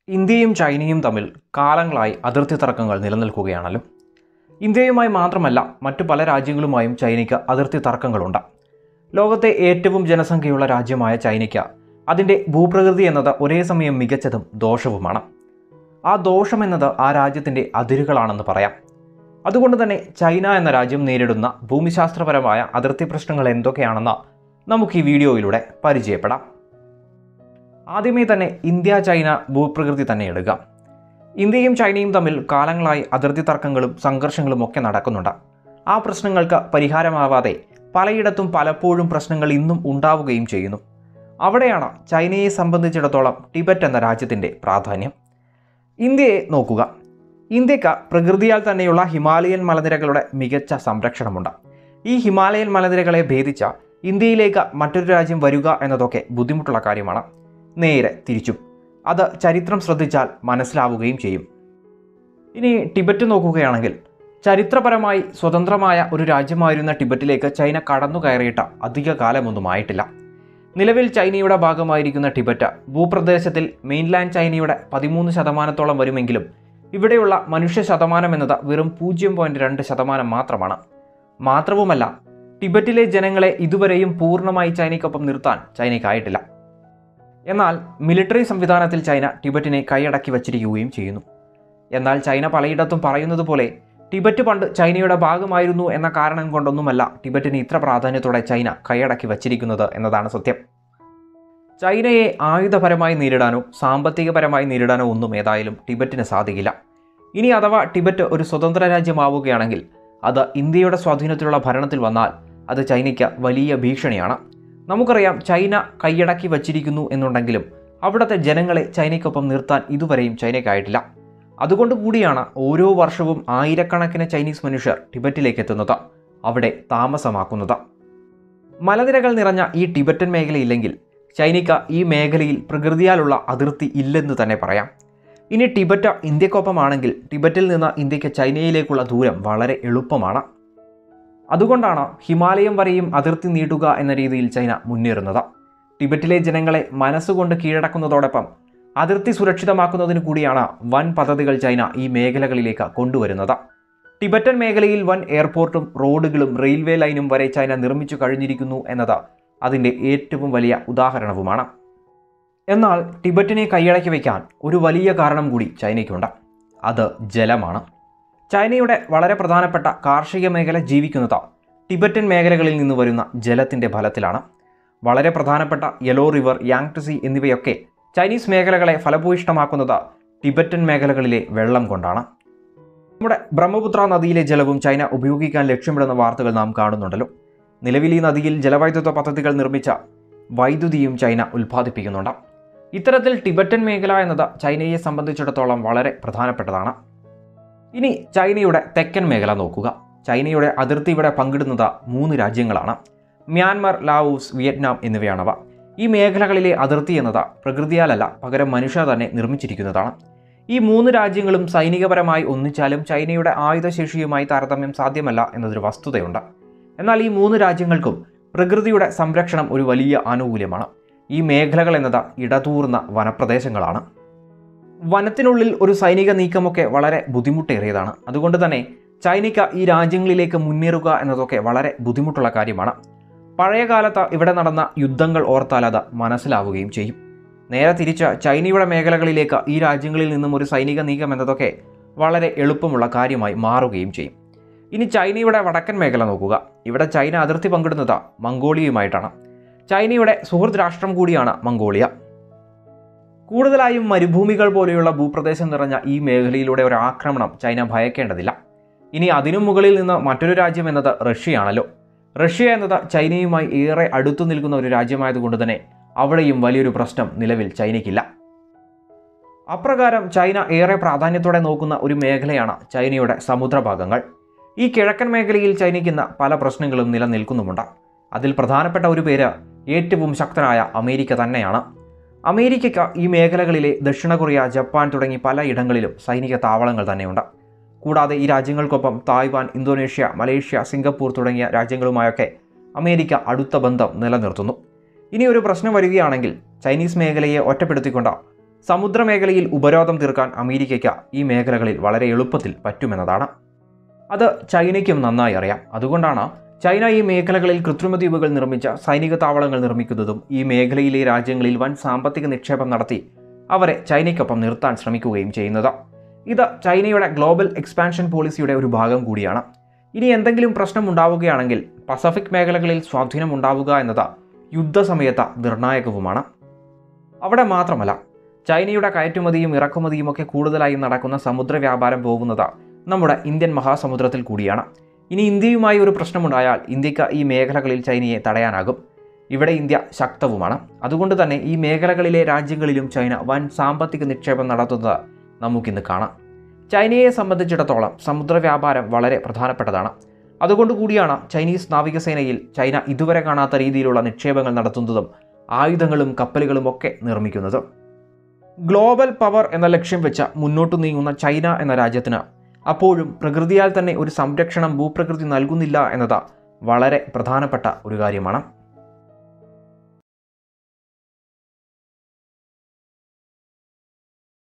ഇന്ത്യയും ചൈനയും തമ്മിൽ കാലങ്ങളായി അതിർത്തി തർക്കങ്ങൾ നിലനിൽക്കുകയാണല്ലോ ഇന്ത്യയുമായി മാത്രമല്ല മറ്റു പല രാജ്യങ്ങളുമായും ചൈനയ്ക്ക് അതിർത്തി തർക്കങ്ങളുണ്ട് ലോകത്തെ ഏറ്റവും ജനസംഖ്യയുള്ള രാജ്യമായ ചൈനയ്ക്ക് അതിൻ്റെ ഭൂപ്രകൃതി എന്നത് ഒരേ സമയം മികച്ചതും ദോഷവുമാണ് ആ ദോഷം എന്നത് ആ രാജ്യത്തിൻ്റെ അതിരുകളാണെന്ന് പറയാം അതുകൊണ്ട് തന്നെ ചൈന എന്ന രാജ്യം നേരിടുന്ന ഭൂമിശാസ്ത്രപരമായ അതിർത്തി പ്രശ്നങ്ങൾ എന്തൊക്കെയാണെന്ന് നമുക്ക് ഈ വീഡിയോയിലൂടെ പരിചയപ്പെടാം ആദ്യമേ തന്നെ ഇന്ത്യ ചൈന ഭൂപ്രകൃതി തന്നെ എടുക്കാം ഇന്ത്യയും ചൈനയും തമ്മിൽ കാലങ്ങളായി അതിർത്തി തർക്കങ്ങളും സംഘർഷങ്ങളും ഒക്കെ നടക്കുന്നുണ്ട് ആ പ്രശ്നങ്ങൾക്ക് പരിഹാരമാവാതെ പലയിടത്തും പലപ്പോഴും പ്രശ്നങ്ങൾ ഇന്നും ഉണ്ടാവുകയും ചെയ്യുന്നു അവിടെയാണ് ചൈനയെ സംബന്ധിച്ചിടത്തോളം ടിബറ്റ് എന്ന രാജ്യത്തിൻ്റെ പ്രാധാന്യം ഇന്ത്യയെ നോക്കുക ഇന്ത്യക്ക് പ്രകൃതിയാൽ തന്നെയുള്ള ഹിമാലയൻ മലനിരകളുടെ മികച്ച സംരക്ഷണമുണ്ട് ഈ ഹിമാലയൻ മലനിരകളെ ഭേദിച്ച ഇന്ത്യയിലേക്ക് മറ്റൊരു രാജ്യം വരിക എന്നതൊക്കെ ബുദ്ധിമുട്ടുള്ള കാര്യമാണ് നേരെ തിരിച്ചും അത് ചരിത്രം ശ്രദ്ധിച്ചാൽ മനസ്സിലാവുകയും ചെയ്യും ഇനി ടിബറ്റ് നോക്കുകയാണെങ്കിൽ ചരിത്രപരമായി സ്വതന്ത്രമായ ഒരു രാജ്യമായിരുന്ന ടിബറ്റിലേക്ക് ചൈന കടന്നു കയറിയിട്ട് അധിക കാലമൊന്നും ആയിട്ടില്ല നിലവിൽ ചൈനയുടെ ഭാഗമായിരിക്കുന്ന ടിബറ്റ് ഭൂപ്രദേശത്തിൽ മെയിൻലാൻഡ് ചൈനയുടെ പതിമൂന്ന് ശതമാനത്തോളം വരുമെങ്കിലും ഇവിടെയുള്ള മനുഷ്യ ശതമാനം എന്നത് വെറും പൂജ്യം പോയിൻറ്റ് രണ്ട് ശതമാനം മാത്രമാണ് മാത്രവുമല്ല ടിബറ്റിലെ ജനങ്ങളെ ഇതുവരെയും പൂർണ്ണമായി ചൈനയ്ക്കൊപ്പം നിർത്താൻ ചൈനയ്ക്കായിട്ടില്ല എന്നാൽ മിലിറ്ററി സംവിധാനത്തിൽ ചൈന ടിബറ്റിനെ കൈയടക്കി വച്ചിരിക്കുകയും ചെയ്യുന്നു എന്നാൽ ചൈന പലയിടത്തും പറയുന്നത് പോലെ ടിബറ്റ് പണ്ട് ചൈനയുടെ ഭാഗമായിരുന്നു എന്ന കാരണം കൊണ്ടൊന്നുമല്ല ടിബറ്റിന് ഇത്ര പ്രാധാന്യത്തോടെ ചൈന കൈയടക്കി വച്ചിരിക്കുന്നത് എന്നതാണ് സത്യം ചൈനയെ ആയുധപരമായി നേരിടാനോ സാമ്പത്തികപരമായി നേരിടാനോ ഒന്നും ഏതായാലും ടിബറ്റിന് സാധിക്കില്ല ഇനി അഥവാ ടിബറ്റ് ഒരു സ്വതന്ത്ര രാജ്യമാവുകയാണെങ്കിൽ അത് ഇന്ത്യയുടെ സ്വാധീനത്തിലുള്ള ഭരണത്തിൽ വന്നാൽ അത് ചൈനയ്ക്ക് വലിയ ഭീഷണിയാണ് നമുക്കറിയാം ചൈന കൈയടക്കി വച്ചിരിക്കുന്നു എന്നുണ്ടെങ്കിലും അവിടുത്തെ ജനങ്ങളെ ചൈനയ്ക്കൊപ്പം നിർത്താൻ ഇതുവരെയും ചൈനയ്ക്കായിട്ടില്ല അതുകൊണ്ട് കൂടിയാണ് ഓരോ വർഷവും ആയിരക്കണക്കിന് ചൈനീസ് മനുഷ്യർ ടിബറ്റിലേക്ക് എത്തുന്നത് അവിടെ താമസമാക്കുന്നത് മലനിരകൾ നിറഞ്ഞ ഈ ടിബറ്റൻ മേഖലയില്ലെങ്കിൽ ചൈനയ്ക്ക് ഈ മേഖലയിൽ പ്രകൃതിയാലുള്ള അതിർത്തി ഇല്ലെന്ന് തന്നെ പറയാം ഇനി ടിബറ്റ് ഇന്ത്യക്കൊപ്പമാണെങ്കിൽ ടിബറ്റിൽ നിന്ന് ഇന്ത്യക്ക് ചൈനയിലേക്കുള്ള ദൂരം വളരെ എളുപ്പമാണ് അതുകൊണ്ടാണ് ഹിമാലയം വരെയും അതിർത്തി നീട്ടുക എന്ന രീതിയിൽ ചൈന മുന്നേറുന്നത് ടിബറ്റിലെ ജനങ്ങളെ മനസ്സുകൊണ്ട് കീഴടക്കുന്നതോടൊപ്പം അതിർത്തി സുരക്ഷിതമാക്കുന്നതിന് കൂടിയാണ് വൻ പദ്ധതികൾ ചൈന ഈ മേഖലകളിലേക്ക് കൊണ്ടുവരുന്നത് ടിബറ്റൻ മേഖലയിൽ വൻ എയർപോർട്ടും റോഡുകളും റെയിൽവേ ലൈനും വരെ ചൈന നിർമ്മിച്ചു കഴിഞ്ഞിരിക്കുന്നു എന്നത് അതിൻ്റെ ഏറ്റവും വലിയ ഉദാഹരണവുമാണ് എന്നാൽ ടിബറ്റിനെ കൈയടക്കി വയ്ക്കാൻ ഒരു വലിയ കാരണം കൂടി ചൈനയ്ക്കുണ്ട് അത് ജലമാണ് ചൈനയുടെ വളരെ പ്രധാനപ്പെട്ട കാർഷിക മേഖല ജീവിക്കുന്നത് ടിബറ്റൻ മേഖലകളിൽ നിന്ന് വരുന്ന ജലത്തിൻ്റെ ഫലത്തിലാണ് വളരെ പ്രധാനപ്പെട്ട യെലോ റിവർ യാങ് സി എന്നിവയൊക്കെ ചൈനീസ് മേഖലകളെ ഫലഭൂയിഷ്ടമാക്കുന്നത് ടിബറ്റൻ മേഖലകളിലെ വെള്ളം കൊണ്ടാണ് നമ്മുടെ ബ്രഹ്മപുത്ര നദിയിലെ ജലവും ചൈന ഉപയോഗിക്കാൻ ലക്ഷ്യമിടുന്ന വാർത്തകൾ നാം കാണുന്നുണ്ടല്ലോ നിലവിൽ ഈ നദിയിൽ ജലവൈദ്യുത പദ്ധതികൾ നിർമ്മിച്ച വൈദ്യുതിയും ചൈന ഉൽപ്പാദിപ്പിക്കുന്നുണ്ട് ഇത്തരത്തിൽ ടിബറ്റൻ മേഖല എന്നത് ചൈനയെ സംബന്ധിച്ചിടത്തോളം വളരെ പ്രധാനപ്പെട്ടതാണ് ഇനി ചൈനയുടെ തെക്കൻ മേഖല നോക്കുക ചൈനയുടെ അതിർത്തി ഇവിടെ പങ്കിടുന്നത് മൂന്ന് രാജ്യങ്ങളാണ് മ്യാൻമർ ലാവൂസ് വിയറ്റ്നാം എന്നിവയാണവ ഈ മേഖലകളിലെ അതിർത്തി എന്നത് പ്രകൃതിയാലല്ല പകരം മനുഷ്യർ തന്നെ നിർമ്മിച്ചിരിക്കുന്നതാണ് ഈ മൂന്ന് രാജ്യങ്ങളും സൈനികപരമായി ഒന്നിച്ചാലും ചൈനയുടെ ആയുധശേഷിയുമായി താരതമ്യം സാധ്യമല്ല എന്നതൊരു വസ്തുതയുണ്ട് എന്നാൽ ഈ മൂന്ന് രാജ്യങ്ങൾക്കും പ്രകൃതിയുടെ സംരക്ഷണം ഒരു വലിയ ആനുകൂല്യമാണ് ഈ മേഖലകൾ എന്നത് ഇടതൂർന്ന വനപ്രദേശങ്ങളാണ് വനത്തിനുള്ളിൽ ഒരു സൈനിക നീക്കമൊക്കെ വളരെ ബുദ്ധിമുട്ടേറിയതാണ് അതുകൊണ്ട് തന്നെ ചൈനയ്ക്ക് ഈ രാജ്യങ്ങളിലേക്ക് മുന്നേറുക എന്നതൊക്കെ വളരെ ബുദ്ധിമുട്ടുള്ള കാര്യമാണ് പഴയ കാലത്ത് ഇവിടെ നടന്ന യുദ്ധങ്ങൾ ഓർത്താൽ അത് മനസ്സിലാവുകയും ചെയ്യും നേരെ തിരിച്ച് ചൈനയുടെ മേഖലകളിലേക്ക് ഈ രാജ്യങ്ങളിൽ നിന്നും ഒരു സൈനിക നീക്കം എന്നതൊക്കെ വളരെ എളുപ്പമുള്ള കാര്യമായി മാറുകയും ചെയ്യും ഇനി ചൈനയുടെ വടക്കൻ മേഖല നോക്കുക ഇവിടെ ചൈന അതിർത്തി പങ്കിടുന്നത് മംഗോളിയയുമായിട്ടാണ് ചൈനയുടെ സുഹൃത്ത് രാഷ്ട്രം കൂടിയാണ് മംഗോളിയ കൂടുതലായും മരുഭൂമികൾ പോലെയുള്ള ഭൂപ്രദേശം നിറഞ്ഞ ഈ മേഖലയിലൂടെ ഒരു ആക്രമണം ചൈന ഭയക്കേണ്ടതില്ല ഇനി അതിനു മുകളിൽ നിന്ന് മറ്റൊരു രാജ്യം എന്നത് റഷ്യയാണല്ലോ റഷ്യ എന്നത് ചൈനയുമായി ഏറെ അടുത്തു നിൽക്കുന്ന ഒരു രാജ്യമായതുകൊണ്ട് തന്നെ അവിടെയും വലിയൊരു പ്രശ്നം നിലവിൽ ചൈനയ്ക്കില്ല അപ്രകാരം ചൈന ഏറെ പ്രാധാന്യത്തോടെ നോക്കുന്ന ഒരു മേഖലയാണ് ചൈനയുടെ സമുദ്രഭാഗങ്ങൾ ഈ കിഴക്കൻ മേഖലയിൽ ചൈനയ്ക്ക് ഇന്ന് പല പ്രശ്നങ്ങളും നിലനിൽക്കുന്നുമുണ്ട് അതിൽ പ്രധാനപ്പെട്ട ഒരു പേര് ഏറ്റവും ശക്തനായ അമേരിക്ക തന്നെയാണ് അമേരിക്കയ്ക്ക് ഈ മേഖലകളിലെ ദക്ഷിണ കൊറിയ ജപ്പാൻ തുടങ്ങി പല ഇടങ്ങളിലും സൈനിക താവളങ്ങൾ തന്നെയുണ്ട് കൂടാതെ ഈ രാജ്യങ്ങൾക്കൊപ്പം തായ്വാൻ ഇന്തോനേഷ്യ മലേഷ്യ സിംഗപ്പൂർ തുടങ്ങിയ രാജ്യങ്ങളുമായൊക്കെ അമേരിക്ക അടുത്ത ബന്ധം നിലനിർത്തുന്നു ഇനി ഒരു പ്രശ്നം വരികയാണെങ്കിൽ ചൈനീസ് മേഖലയെ ഒറ്റപ്പെടുത്തിക്കൊണ്ട് സമുദ്രമേഖലയിൽ ഉപരോധം തീർക്കാൻ അമേരിക്കയ്ക്ക് ഈ മേഖലകളിൽ വളരെ എളുപ്പത്തിൽ പറ്റുമെന്നതാണ് അത് ചൈനയ്ക്കും നന്നായി അറിയാം അതുകൊണ്ടാണ് ചൈന ഈ മേഖലകളിൽ കൃത്രിമ ദ്വീപുകൾ നിർമ്മിച്ച സൈനിക താവളങ്ങൾ നിർമ്മിക്കുന്നതും ഈ മേഖലയിലെ രാജ്യങ്ങളിൽ വൻ സാമ്പത്തിക നിക്ഷേപം നടത്തി അവരെ ചൈനയ്ക്കൊപ്പം നിർത്താൻ ശ്രമിക്കുകയും ചെയ്യുന്നത് ഇത് ചൈനയുടെ ഗ്ലോബൽ എക്സ്പാൻഷൻ പോളിസിയുടെ ഒരു ഭാഗം കൂടിയാണ് ഇനി എന്തെങ്കിലും പ്രശ്നം ഉണ്ടാവുകയാണെങ്കിൽ പസഫിക് മേഖലകളിൽ സ്വാധീനം ഉണ്ടാവുക എന്നത് യുദ്ധസമയത്ത് നിർണായകവുമാണ് അവിടെ മാത്രമല്ല ചൈനയുടെ കയറ്റുമതിയും ഇറക്കുമതിയും ഒക്കെ കൂടുതലായി നടക്കുന്ന സമുദ്ര വ്യാപാരം പോകുന്നത് നമ്മുടെ ഇന്ത്യൻ മഹാസമുദ്രത്തിൽ കൂടിയാണ് ഇനി ഇന്ത്യയുമായി ഒരു പ്രശ്നമുണ്ടായാൽ ഇന്ത്യക്ക് ഈ മേഖലകളിൽ ചൈനയെ തടയാനാകും ഇവിടെ ഇന്ത്യ ശക്തവുമാണ് അതുകൊണ്ട് തന്നെ ഈ മേഖലകളിലെ രാജ്യങ്ങളിലും ചൈന വൻ സാമ്പത്തിക നിക്ഷേപം നടത്തുന്നത് നമുക്കിന്ന് കാണാം ചൈനയെ സംബന്ധിച്ചിടത്തോളം സമുദ്ര വ്യാപാരം വളരെ പ്രധാനപ്പെട്ടതാണ് അതുകൊണ്ട് കൂടിയാണ് ചൈനീസ് നാവികസേനയിൽ ചൈന ഇതുവരെ കാണാത്ത രീതിയിലുള്ള നിക്ഷേപങ്ങൾ നടത്തുന്നതും ആയുധങ്ങളും കപ്പലുകളും ഒക്കെ നിർമ്മിക്കുന്നതും ഗ്ലോബൽ പവർ എന്ന ലക്ഷ്യം വെച്ച് മുന്നോട്ട് നീങ്ങുന്ന ചൈന എന്ന രാജ്യത്തിന് അപ്പോഴും പ്രകൃതിയാൽ തന്നെ ഒരു സംരക്ഷണം ഭൂപ്രകൃതി നൽകുന്നില്ല എന്നത് വളരെ പ്രധാനപ്പെട്ട ഒരു കാര്യമാണ്